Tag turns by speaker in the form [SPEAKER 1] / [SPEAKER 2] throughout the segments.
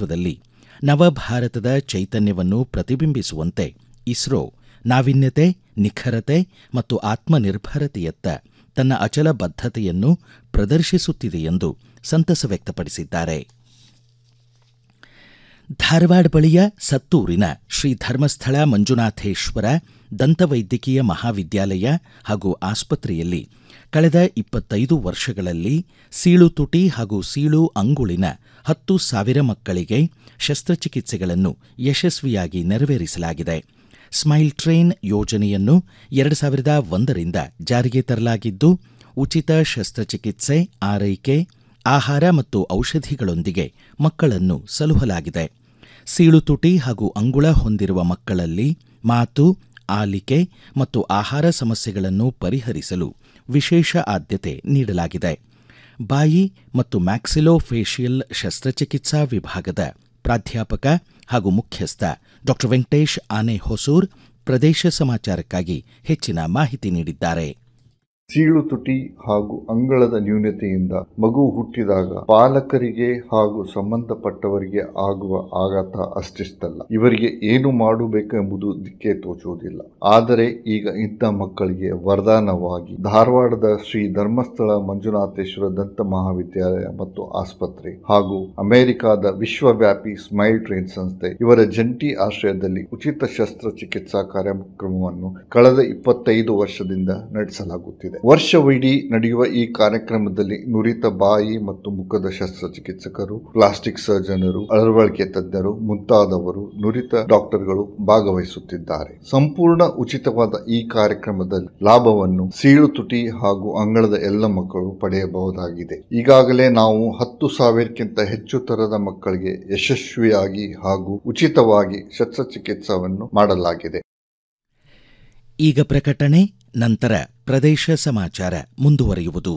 [SPEAKER 1] ನೇತೃತ್ವದಲ್ಲಿ ನವಭಾರತದ ಚೈತನ್ಯವನ್ನು ಪ್ರತಿಬಿಂಬಿಸುವಂತೆ ಇಸ್ರೋ ನಾವೀನ್ಯತೆ ನಿಖರತೆ ಮತ್ತು ಆತ್ಮನಿರ್ಭರತೆಯತ್ತ ತನ್ನ ಅಚಲ ಬದ್ಧತೆಯನ್ನು ಪ್ರದರ್ಶಿಸುತ್ತಿದೆ ಎಂದು ಸಂತಸ ವ್ಯಕ್ತಪಡಿಸಿದ್ದಾರೆ ಧಾರವಾಡ ಬಳಿಯ ಸತ್ತೂರಿನ ಶ್ರೀ ಧರ್ಮಸ್ಥಳ ಮಂಜುನಾಥೇಶ್ವರ ದಂತವೈದ್ಯಕೀಯ ಮಹಾವಿದ್ಯಾಲಯ ಹಾಗೂ ಆಸ್ಪತ್ರೆಯಲ್ಲಿ ಕಳೆದ ಇಪ್ಪತ್ತೈದು ವರ್ಷಗಳಲ್ಲಿ ಸೀಳು ತುಟಿ ಹಾಗೂ ಸೀಳು ಅಂಗುಳಿನ ಹತ್ತು ಸಾವಿರ ಮಕ್ಕಳಿಗೆ ಶಸ್ತ್ರಚಿಕಿತ್ಸೆಗಳನ್ನು ಯಶಸ್ವಿಯಾಗಿ ನೆರವೇರಿಸಲಾಗಿದೆ ಸ್ಮೈಲ್ ಟ್ರೈನ್ ಯೋಜನೆಯನ್ನು ಎರಡು ಸಾವಿರದ ಒಂದರಿಂದ ಜಾರಿಗೆ ತರಲಾಗಿದ್ದು ಉಚಿತ ಶಸ್ತ್ರಚಿಕಿತ್ಸೆ ಆರೈಕೆ ಆಹಾರ ಮತ್ತು ಔಷಧಿಗಳೊಂದಿಗೆ ಮಕ್ಕಳನ್ನು ಸಲುಹಲಾಗಿದೆ ಸೀಳು ತುಟಿ ಹಾಗೂ ಅಂಗುಳ ಹೊಂದಿರುವ ಮಕ್ಕಳಲ್ಲಿ ಮಾತು ಆಲಿಕೆ ಮತ್ತು ಆಹಾರ ಸಮಸ್ಯೆಗಳನ್ನು ಪರಿಹರಿಸಲು ವಿಶೇಷ ಆದ್ಯತೆ ನೀಡಲಾಗಿದೆ ಬಾಯಿ ಮತ್ತು ಮ್ಯಾಕ್ಸಿಲೋಫೇಶಿಯಲ್ ಶಸ್ತ್ರಚಿಕಿತ್ಸಾ ವಿಭಾಗದ ಪ್ರಾಧ್ಯಾಪಕ ಹಾಗೂ ಮುಖ್ಯಸ್ಥ ಡಾಕ್ಟರ್ ವೆಂಕಟೇಶ್ ಆನೆ ಹೊಸೂರ್ ಪ್ರದೇಶ ಸಮಾಚಾರಕ್ಕಾಗಿ ಹೆಚ್ಚಿನ ಮಾಹಿತಿ ನೀಡಿದ್ದಾರೆ
[SPEAKER 2] ಸೀಳು ತುಟಿ ಹಾಗೂ ಅಂಗಳದ ನ್ಯೂನತೆಯಿಂದ ಮಗು ಹುಟ್ಟಿದಾಗ ಪಾಲಕರಿಗೆ ಹಾಗೂ ಸಂಬಂಧಪಟ್ಟವರಿಗೆ ಆಗುವ ಆಘಾತ ಅಷ್ಟಿಷ್ಟಲ್ಲ ಇವರಿಗೆ ಏನು ಮಾಡಬೇಕೆಂಬುದು ದಿಕ್ಕೆ ತೋಚುವುದಿಲ್ಲ ಆದರೆ ಈಗ ಇಂಥ ಮಕ್ಕಳಿಗೆ ವರದಾನವಾಗಿ ಧಾರವಾಡದ ಶ್ರೀ ಧರ್ಮಸ್ಥಳ ಮಂಜುನಾಥೇಶ್ವರ ದಂತ ಮಹಾವಿದ್ಯಾಲಯ ಮತ್ತು ಆಸ್ಪತ್ರೆ ಹಾಗೂ ಅಮೆರಿಕಾದ ವಿಶ್ವವ್ಯಾಪಿ ಸ್ಮೈಲ್ ಟ್ರೈನ್ ಸಂಸ್ಥೆ ಇವರ ಜಂಟಿ ಆಶ್ರಯದಲ್ಲಿ ಉಚಿತ ಶಸ್ತ್ರಚಿಕಿತ್ಸಾ ಕಾರ್ಯಕ್ರಮವನ್ನು ಕಳೆದ ಇಪ್ಪತ್ತೈದು ವರ್ಷದಿಂದ ನಡೆಸಲಾಗುತ್ತಿದೆ ವರ್ಷವಿಡೀ ನಡೆಯುವ ಈ ಕಾರ್ಯಕ್ರಮದಲ್ಲಿ ನುರಿತ ಬಾಯಿ ಮತ್ತು ಮುಖದ ಶಸ್ತ್ರಚಿಕಿತ್ಸಕರು ಪ್ಲಾಸ್ಟಿಕ್ ಸರ್ಜನರು ಅಳವಡಿಕೆ ತಜ್ಞರು ಮುಂತಾದವರು ನುರಿತ ಡಾಕ್ಟರ್ಗಳು ಭಾಗವಹಿಸುತ್ತಿದ್ದಾರೆ ಸಂಪೂರ್ಣ ಉಚಿತವಾದ ಈ ಕಾರ್ಯಕ್ರಮದಲ್ಲಿ ಲಾಭವನ್ನು ಸೀಳು ತುಟಿ ಹಾಗೂ ಅಂಗಳದ ಎಲ್ಲ ಮಕ್ಕಳು ಪಡೆಯಬಹುದಾಗಿದೆ ಈಗಾಗಲೇ ನಾವು ಹತ್ತು ಸಾವಿರಕ್ಕಿಂತ ಹೆಚ್ಚು ತರದ ಮಕ್ಕಳಿಗೆ ಯಶಸ್ವಿಯಾಗಿ ಹಾಗೂ ಉಚಿತವಾಗಿ ಶಸ್ತ್ರಚಿಕಿತ್ಸವನ್ನು ಮಾಡಲಾಗಿದೆ
[SPEAKER 1] ಈಗ ಪ್ರಕಟಣೆ ನಂತರ ಪ್ರದೇಶ ಸಮಾಚಾರ ಮುಂದುವರಿಯುವುದು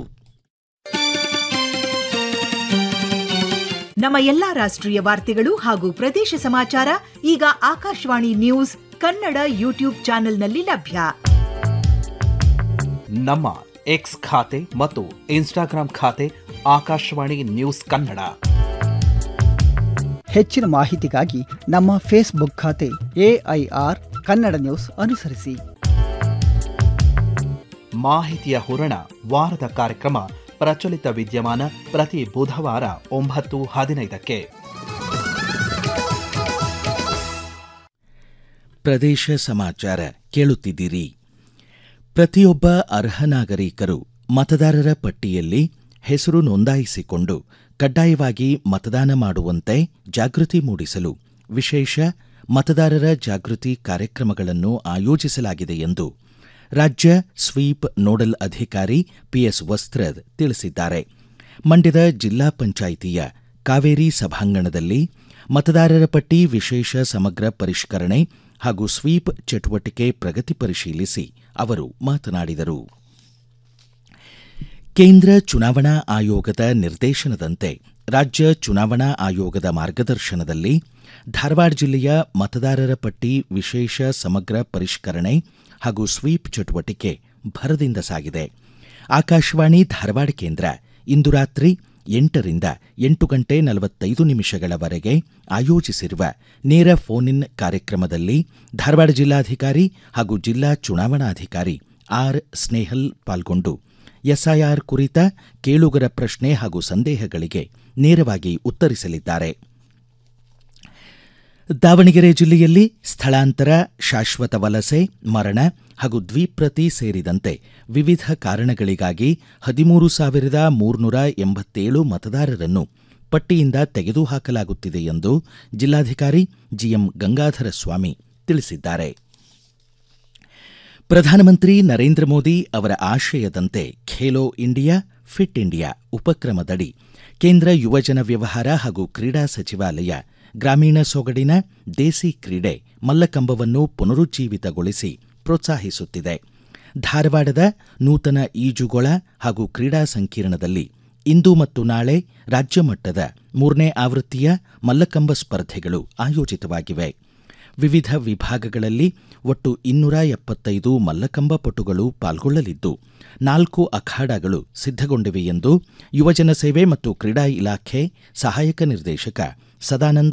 [SPEAKER 3] ನಮ್ಮ ಎಲ್ಲಾ ರಾಷ್ಟ್ರೀಯ ವಾರ್ತೆಗಳು ಹಾಗೂ ಪ್ರದೇಶ ಸಮಾಚಾರ ಈಗ ಆಕಾಶವಾಣಿ ನ್ಯೂಸ್ ಕನ್ನಡ ಯೂಟ್ಯೂಬ್ ಚಾನೆಲ್ನಲ್ಲಿ ಲಭ್ಯ
[SPEAKER 4] ನಮ್ಮ ಎಕ್ಸ್ ಖಾತೆ ಮತ್ತು ಇನ್ಸ್ಟಾಗ್ರಾಂ ಖಾತೆ ಆಕಾಶವಾಣಿ ನ್ಯೂಸ್ ಕನ್ನಡ
[SPEAKER 5] ಹೆಚ್ಚಿನ ಮಾಹಿತಿಗಾಗಿ ನಮ್ಮ ಫೇಸ್ಬುಕ್ ಖಾತೆ ಎಐಆರ್ ಕನ್ನಡ ನ್ಯೂಸ್ ಅನುಸರಿಸಿ
[SPEAKER 4] ಮಾಹಿತಿಯ ಹೂರಣ ವಾರದ ಕಾರ್ಯಕ್ರಮ ಪ್ರಚಲಿತ ವಿದ್ಯಮಾನ ಪ್ರತಿ ಬುಧವಾರ ಒಂಬತ್ತು ಹದಿನೈದಕ್ಕೆ
[SPEAKER 1] ಪ್ರದೇಶ ಸಮಾಚಾರ ಕೇಳುತ್ತಿದ್ದೀರಿ ಪ್ರತಿಯೊಬ್ಬ ಅರ್ಹ ನಾಗರಿಕರು ಮತದಾರರ ಪಟ್ಟಿಯಲ್ಲಿ ಹೆಸರು ನೋಂದಾಯಿಸಿಕೊಂಡು ಕಡ್ಡಾಯವಾಗಿ ಮತದಾನ ಮಾಡುವಂತೆ ಜಾಗೃತಿ ಮೂಡಿಸಲು ವಿಶೇಷ ಮತದಾರರ ಜಾಗೃತಿ ಕಾರ್ಯಕ್ರಮಗಳನ್ನು ಆಯೋಜಿಸಲಾಗಿದೆ ಎಂದು ರಾಜ್ಯ ಸ್ವೀಪ್ ನೋಡಲ್ ಅಧಿಕಾರಿ ಪಿಎಸ್ ವಸ್ತ್ರದ್ ತಿಳಿಸಿದ್ದಾರೆ ಮಂಡ್ಯದ ಜಿಲ್ಲಾ ಪಂಚಾಯಿತಿಯ ಕಾವೇರಿ ಸಭಾಂಗಣದಲ್ಲಿ ಮತದಾರರ ಪಟ್ಟಿ ವಿಶೇಷ ಸಮಗ್ರ ಪರಿಷ್ಕರಣೆ ಹಾಗೂ ಸ್ವೀಪ್ ಚಟುವಟಿಕೆ ಪ್ರಗತಿ ಪರಿಶೀಲಿಸಿ ಅವರು ಮಾತನಾಡಿದರು ಕೇಂದ್ರ ಚುನಾವಣಾ ಆಯೋಗದ ನಿರ್ದೇಶನದಂತೆ ರಾಜ್ಯ ಚುನಾವಣಾ ಆಯೋಗದ ಮಾರ್ಗದರ್ಶನದಲ್ಲಿ ಧಾರವಾಡ ಜಿಲ್ಲೆಯ ಮತದಾರರ ಪಟ್ಟಿ ವಿಶೇಷ ಸಮಗ್ರ ಪರಿಷ್ಕರಣೆ ಹಾಗೂ ಸ್ವೀಪ್ ಚಟುವಟಿಕೆ ಭರದಿಂದ ಸಾಗಿದೆ ಆಕಾಶವಾಣಿ ಧಾರವಾಡ ಕೇಂದ್ರ ಇಂದು ರಾತ್ರಿ ಎಂಟರಿಂದ ಎಂಟು ಗಂಟೆ ನಲವತ್ತೈದು ನಿಮಿಷಗಳವರೆಗೆ ಆಯೋಜಿಸಿರುವ ನೇರ ಫೋನ್ ಇನ್ ಕಾರ್ಯಕ್ರಮದಲ್ಲಿ ಧಾರವಾಡ ಜಿಲ್ಲಾಧಿಕಾರಿ ಹಾಗೂ ಜಿಲ್ಲಾ ಚುನಾವಣಾಧಿಕಾರಿ ಆರ್ ಸ್ನೇಹಲ್ ಪಾಲ್ಗೊಂಡು ಎಸ್ಐಆರ್ ಕುರಿತ ಕೇಳುಗರ ಪ್ರಶ್ನೆ ಹಾಗೂ ಸಂದೇಹಗಳಿಗೆ ನೇರವಾಗಿ ಉತ್ತರಿಸಲಿದ್ದಾರೆ ದಾವಣಗೆರೆ ಜಿಲ್ಲೆಯಲ್ಲಿ ಸ್ಥಳಾಂತರ ಶಾಶ್ವತ ವಲಸೆ ಮರಣ ಹಾಗೂ ದ್ವಿಪ್ರತಿ ಸೇರಿದಂತೆ ವಿವಿಧ ಕಾರಣಗಳಿಗಾಗಿ ಹದಿಮೂರು ಸಾವಿರದ ಮೂರ್ನೂರ ಎಂಬತ್ತೇಳು ಮತದಾರರನ್ನು ಪಟ್ಟಿಯಿಂದ ತೆಗೆದುಹಾಕಲಾಗುತ್ತಿದೆ ಎಂದು ಜಿಲ್ಲಾಧಿಕಾರಿ ಜಿಎಂ ಗಂಗಾಧರ ಸ್ವಾಮಿ ತಿಳಿಸಿದ್ದಾರೆ ಪ್ರಧಾನಮಂತ್ರಿ ನರೇಂದ್ರ ಮೋದಿ ಅವರ ಆಶಯದಂತೆ ಖೇಲೋ ಇಂಡಿಯಾ ಫಿಟ್ ಇಂಡಿಯಾ ಉಪಕ್ರಮದಡಿ ಕೇಂದ್ರ ಯುವಜನ ವ್ಯವಹಾರ ಹಾಗೂ ಕ್ರೀಡಾ ಸಚಿವಾಲಯ ಗ್ರಾಮೀಣ ಸೊಗಡಿನ ದೇಸಿ ಕ್ರೀಡೆ ಮಲ್ಲಕಂಬವನ್ನು ಪುನರುಜ್ಜೀವಿತಗೊಳಿಸಿ ಪ್ರೋತ್ಸಾಹಿಸುತ್ತಿದೆ ಧಾರವಾಡದ ನೂತನ ಈಜುಗೊಳ ಹಾಗೂ ಕ್ರೀಡಾ ಸಂಕೀರ್ಣದಲ್ಲಿ ಇಂದು ಮತ್ತು ನಾಳೆ ರಾಜ್ಯ ಮಟ್ಟದ ಮೂರನೇ ಆವೃತ್ತಿಯ ಮಲ್ಲಕಂಬ ಸ್ಪರ್ಧೆಗಳು ಆಯೋಜಿತವಾಗಿವೆ ವಿವಿಧ ವಿಭಾಗಗಳಲ್ಲಿ ಒಟ್ಟು ಇನ್ನೂರ ಎಪ್ಪತ್ತೈದು ಮಲ್ಲಕಂಬ ಪಟುಗಳು ಪಾಲ್ಗೊಳ್ಳಲಿದ್ದು ನಾಲ್ಕು ಅಖಾಡಗಳು ಸಿದ್ಧಗೊಂಡಿವೆ ಎಂದು ಯುವಜನ ಸೇವೆ ಮತ್ತು ಕ್ರೀಡಾ ಇಲಾಖೆ ಸಹಾಯಕ ನಿರ್ದೇಶಕ ಸದಾನಂದ